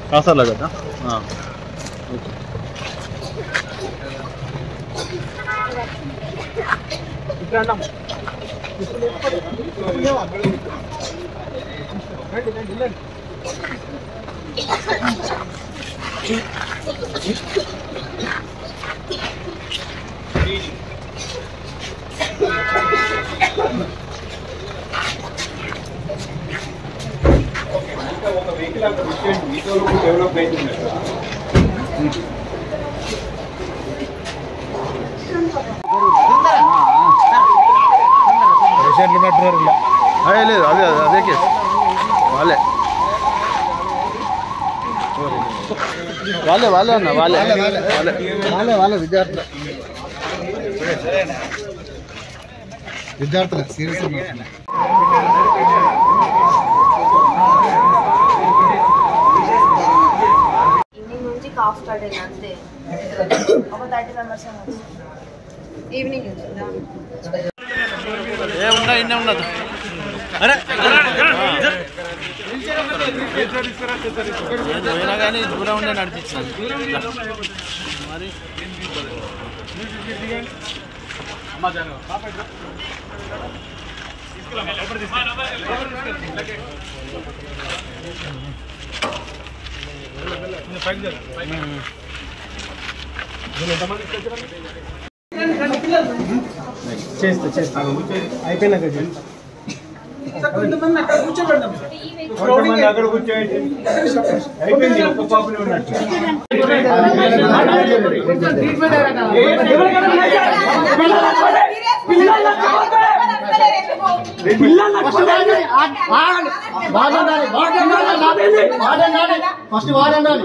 కాసార్లో కదా ఆ. పేషెంట్లు ఉన్నట్టున్నారు ఇలా అదే లేదు అదే అదే అదే కేసు వాళ్ళే వాళ్ళే వాళ్ళే అన్న వాళ్ళే వాళ్ళే వాళ్ళే వాళ్ళే విద్యార్థులు విద్యార్థులు సీరియస్ ఈవినింగ్ నుంచి కాఫ్ స్టార్ట్ అయింది అంతే ఒక థర్టీ మెంబర్స్ ఈవినింగ్ వచ్చిందా ఏ ఉన్నా ఇన్నే ఉన్నది అరే పోయినా కానీ దూరం ఉండే నడిపించాను మరి చేస్తా చేస్తా అయిపోయినాక చేస్తా కొంతమంది అక్కడ కూర్చోండి అయిపోయింది ఒక్క పాపనే ఉన్నట్టు ఫస్ట్ వాడండి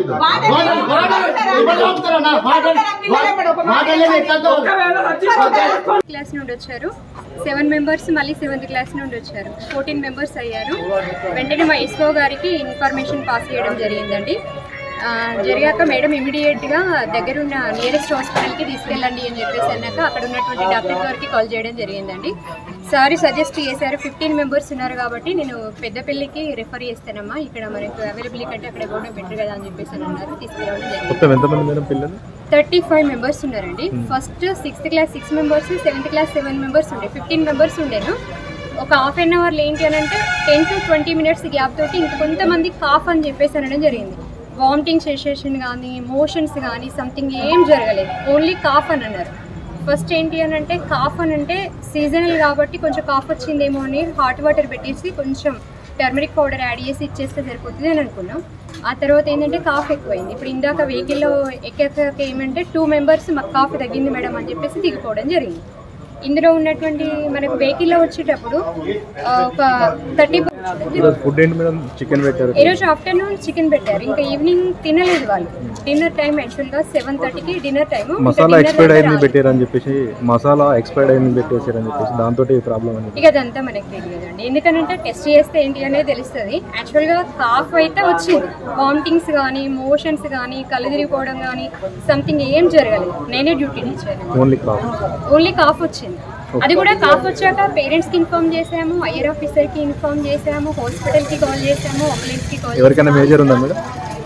క్లాస్ నుండి వచ్చారు సెవెన్ మెంబర్స్ మళ్ళీ సెవెంత్ క్లాస్ నుండి వచ్చారు ఫోర్టీన్ మెంబర్స్ అయ్యారు వెంటనే మా ఎస్ఓ గారికి ఇన్ఫర్మేషన్ పాస్ చేయడం జరిగిందండి ఆ, జరిగాక మేడం ఇమీడియట్గా దగ్గరున్న నియరెస్ట్ హాస్పిటల్కి తీసుకెళ్ళండి అని చెప్పేసి అన్నాక అక్కడ ఉన్నటువంటి డాక్టర్ గారికి కాల్ చేయడం జరిగిందండి సారీ సజెస్ట్ చేశారు ఫిఫ్టీన్ మెంబర్స్ ఉన్నారు కాబట్టి నేను పెద్దపల్లికి రెఫర్ చేస్తానమ్మా ఇక్కడ మనకు అవైలబిలిటీ కంటే అక్కడ కూడా బెటర్ కదా అని చెప్పేసి అని అన్నారు తీసుకురావడం జరిగింది మొత్తం ఎంతమంది మేడం పిల్లలు థర్టీ ఫైవ్ మెంబర్స్ ఉన్నారండి first sixth class six members seventh class seven members ఉండే ఫిఫ్టీన్ మెంబర్స్ ఉండేను ఒక హాఫ్ అన్ అవర్లో ఏంటి అని అంటే ten to twenty minutes gap తోటి ఇంక కొంతమంది కాఫ్ అని చెప్పేసి అనడం జరిగింది వామిటింగ్ సెన్సేషన్ కానీ మోషన్స్ కానీ సంథింగ్ ఏం జరగలేదు ఓన్లీ కాఫ్ అని అన్నారు ఫస్ట్ ఏంటి అని అంటే కాఫ్ అని అంటే సీజనల్ కాబట్టి కొంచెం కాఫ్ వచ్చిందేమో అని హాట్ వాటర్ పెట్టేసి కొంచెం టర్మరిక్ పౌడర్ యాడ్ చేసి ఇచ్చేస్తే సరిపోతుంది అని అనుకున్నాం ఆ తర్వాత ఏంటంటే కాఫ్ ఎక్కువైంది ఇప్పుడు ఇందాక వెహికల్లో ఎక్కాక ఏమంటే టూ మెంబర్స్ మాకు కాఫ్ తగ్గింది మేడం అని చెప్పేసి దిగిపోవడం జరిగింది ఇందులో ఉన్నటువంటి మనకు వెహికల్లో వచ్చేటప్పుడు ఆ, ఒక థర్టీ ఈరోజు ఫుడ్ ఏంటి మేడం చికెన్ పెట్టారు ఈరోజు ఆఫ్టర్నూన్ చికెన్ పెట్టారు ఇంకా ఈవినింగ్ తినలేదు వాళ్ళు డిన్నర్ టైం యాక్చువల్గా సెవెన్ థర్టీకి డిన్నర్ టైం మసాలా ఎక్స్పైర్డ్ అయింది పెట్టారని చెప్పేసి మసాలా ఎక్స్పైర్డ్ అయింది పెట్టేసారని చెప్పేసి దాంతో ప్రాబ్లం అని ఇక అదంతా మనకి తెలియదండి ఎందుకంటే టెస్ట్ చేస్తే ఏంటి అనేది తెలుస్తుంది యాక్చువల్గా కాఫ్ అయితే వచ్చింది వామిటింగ్స్ కానీ మోషన్స్ కానీ కళ్ళు తిరిగిపోవడం కానీ సంథింగ్ ఏం జరగలేదు నేనే డ్యూటీ ఇచ్చాను ఓన్లీ కాఫ్ ఓన్లీ కాఫ్ వచ్చింది అది కూడా కాఫ్ వచ్చాక పేరెంట్స్ కి ఇన్ఫార్మ్ చేసాము ఐఆర్ ఆఫీసర్ కి ఇన్ఫార్మ్ చేసాము హాస్పిటల్ కి కాల్ చేసాము అంబులెన్స్ కి కాల్ ఎవరికైనా మేజర్ ఉందా మేడం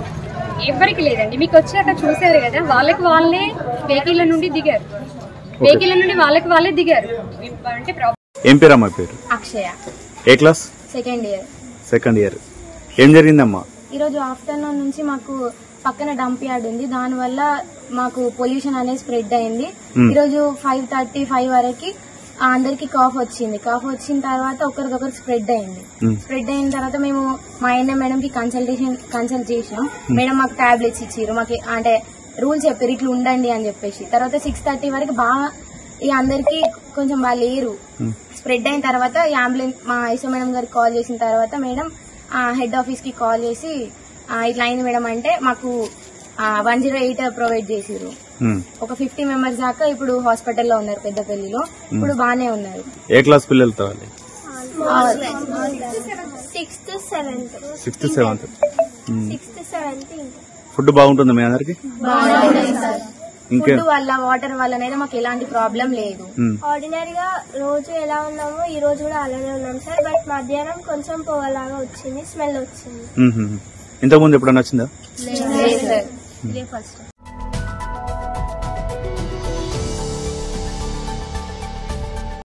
ఎవరికి లేదండి మీకు వచ్చాక చూసారు కదా వాళ్ళకి వాళ్ళే వెహికల్ నుండి దిగారు వెహికల్ నుండి వాళ్ళకి వాళ్ళే దిగారు అంటే ప్రాబ్లం ఏం పేరు అమ్మా పేరు అక్షయ ఏ class second year second year ఏం జరిగిందమ్మా ఈరోజు ఆఫ్టర్నూన్ నుంచి మాకు పక్కన డంప్ యార్డ్ ఉంది దానివల్ల మాకు పొల్యూషన్ అనేది స్ప్రెడ్ అయింది ఈరోజు ఫైవ్ థర్టీ ఫైవ్ వరకు అందరికి కాఫ్ వచ్చింది కాఫ్ వచ్చిన తర్వాత ఒకరికొకరు స్ప్రెడ్ అయింది స్ప్రెడ్ అయిన తర్వాత మేము మా ఆయన మేడం కి కన్సల్టేషన్ కన్సల్ట్ చేసినాం మేడం మాకు టాబ్లెట్స్ ఇచ్చిర్రు మాకు అంటే రూల్ చెప్పారు ఇట్లా ఉండండి అని చెప్పేసి తర్వాత సిక్స్ థర్టీ వరకు బాగా ఇక అందరికి కొంచెం బాగా లేరు స్ప్రెడ్ అయిన తర్వాత ఈ అంబులెన్స్ మా ఐసో మేడం గారికి కాల్ చేసిన తర్వాత మేడం హెడ్ ఆఫీస్ కి కాల్ చేసి ఆ, ఇట్లా అయింది మేడం అంటే మాకు వన్ జీరో ఎయిట్ ప్రొవైడ్ చేసిర్రు ఒక ఫిఫ్టీ మెంబర్స్ దాకా ఇప్పుడు హాస్పిటల్లో ఉన్నారు పెద్దపల్లిలో ఇప్పుడు బాగానే ఉన్నారు ఏ క్లాస్ పిల్లలతో వాళ్ళు sixth seventh sixth seventh sixth seventh food బాగుంటుంది మీ అందరికి ఇంకే ఫుడ్ వల్ల వాటర్ వల్లనైతే మాకు ఎలాంటి ప్రాబ్లం లేదు ఆర్డినరీగా రోజు ఎలా ఉన్నామో ఈ రోజు కూడా అలానే ఉన్నాం సార్ బట్ మధ్యాహ్నం కొంచెం పొగలాగా వచ్చింది స్మెల్ వచ్చింది ఇంతకుముందు ఎప్పుడన్నా వచ్చిందా లేదు సార్ ఇదే ఫస్ట్